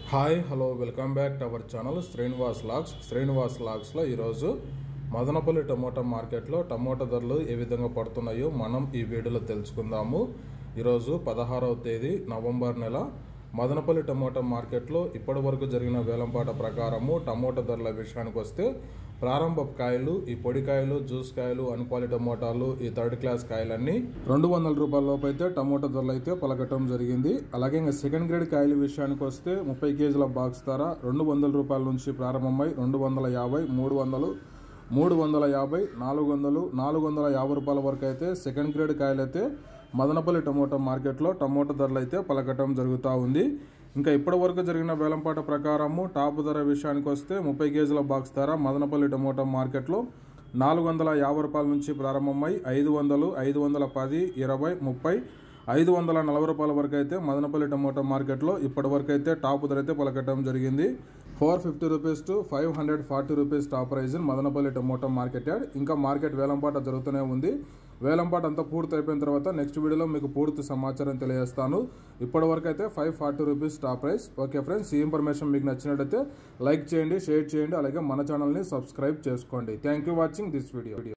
hi hello welcome back to our channel Srinivas logs Srinivas లాగ్స్లో ఈరోజు Madanapalle tomato మార్కెట్లో టమోటా ధరలు ఏ విధంగా పడుతున్నాయో మనం ఈ వీడియోలో తెలుసుకుందాము ఈరోజు పదహారవ తేదీ నవంబర్ నెల మదనపల్లి టమోటా మార్కెట్లో ఇప్పటి వరకు జరిగిన వేలంపాట ప్రకారము టమోటా ధరల విషయానికి వస్తే ప్రారంభ కాయలు ఈ పొడి కాయలు జ్యూస్ కాయలు అన్క్వాలిటీ టమోటాలు ఈ థర్డ్ క్లాస్ కాయలన్నీ రెండు వందల రూపాయల లోపు అయితే టమోటా ధరలు అయితే పలకటం జరిగింది అలాగే ఇంకా సెకండ్ గ్రేడ్ కాయల విషయానికి వస్తే ముప్పై కేజీల బాక్స్ ధర రెండు వందల రూపాయల నుంచి ప్రారంభమై రెండు వందల యాభై మూడు వందలు మూడు వందల యాభై నాలుగు వందలు నాలుగు వందల యాభై రూపాయల వరకు అయితే సెకండ్ గ్రేడ్ కాయలు అయితే మదనపల్లి టమోటా మార్కెట్లో టమోటా ధరలు అయితే పలకటం జరుగుతూ ఉంది ఇంకా ఇప్పటి వరకు జరిగిన వేలంపాట ప్రకారము టాప్ ధర విషయానికి వస్తే ముప్పై కేజీల బాక్స్ ధర మదనపల్లి టమోటా మార్కెట్లో నాలుగు వందల యాభై రూపాయల నుంచి ప్రారంభమై ఐదు వందలు ఐదు వందల పది ఇరవై ముప్పై ఐదు వందల నలభై రూపాయల వరకు అయితే మదనపల్లి టమోటా మార్కెట్లో ఇప్పటి వరకు అయితే టాప్ ధర అయితే పలకటం జరిగింది four fifty rupees to five hundred forty rupees top price in Madanapalle tomato market yard ఇంకా మార్కెట్ వేలంపాట జరుగుతూనే ఉంది వేలంపాట అంతా పూర్తి అయిపోయిన తర్వాత నెక్స్ట్ వీడియోలో మీకు పూర్తి సమాచారం తెలియజేస్తాను ఇప్పటి వరకు అయితే five forty rupees top price okay friends ఈ ఇన్ఫర్మేషన్ మీకు నచ్చినట్లయితే లైక్ చేయండి షేర్ చేయండి అలాగే మన ఛానల్ని సబ్స్క్రైబ్ చేసుకోండి thank you watching this video